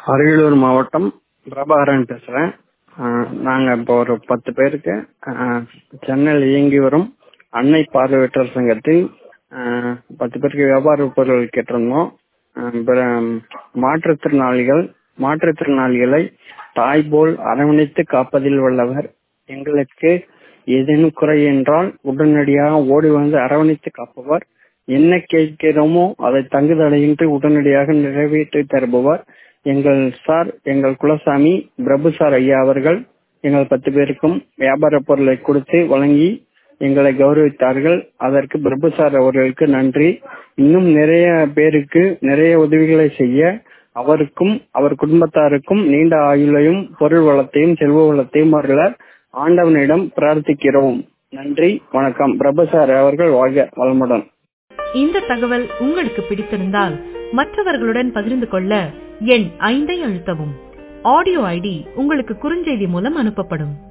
அரியலூர் மாவட்டம் பிரபாகரன் பேசுகிறேன் நாங்கள் இப்போ ஒரு பத்து பேருக்கு சென்னையில் இயங்கி வரும் அன்னை பார்வையற்றோர் சங்கத்தில் பத்து பேருக்கு வியாபார பொருட்கள் கேட்டிருந்தோம் அப்புறம் மாற்றுத்திறனாளிகள் மாற்றுத்திறனாளிகளை தாய் போல் அரவணைத்து காப்பதில் வல்லவர் எங்களுக்கு ஏதேனும் குறை என்றால் உடனடியாக ஓடி வந்து அரவணைத்து காப்பவர் என்ன கேட்கிறோமோ அதை தங்குதடையின்றி உடனடியாக நிறைவேற்றி தருபவர் எங்கள் சார் எங்கள் குலசாமி பிரபு சார் ஐயா அவர்கள் எங்கள் பத்து பேருக்கும் வியாபார பொருளை கொடுத்து வழங்கி எங்களை கௌரவித்தார்கள் அதற்கு பிரபு சார் அவர்களுக்கு நன்றி இன்னும் நிறைய பேருக்கு நிறைய உதவிகளை செய்ய அவருக்கும் அவர் குடும்பத்தாருக்கும் நீண்ட ஆயுளையும் பொருள் வளத்தையும் செல்வ வளத்தையும் அருள ஆண்டவனிடம் பிரார்த்திக்கிறோம் நன்றி வணக்கம் பிரபு சார் அவர்கள் வாழ்க வளமுடன் இந்த தகவல் உங்களுக்கு பிடித்திருந்தால் மற்றவர்களுடன் பகிர்ந்து கொள்ள எண் ஐந்தை அழுத்தவும் ஆடியோ ஐடி உங்களுக்கு குறுஞ்செய்தி மூலம் அனுப்பப்படும்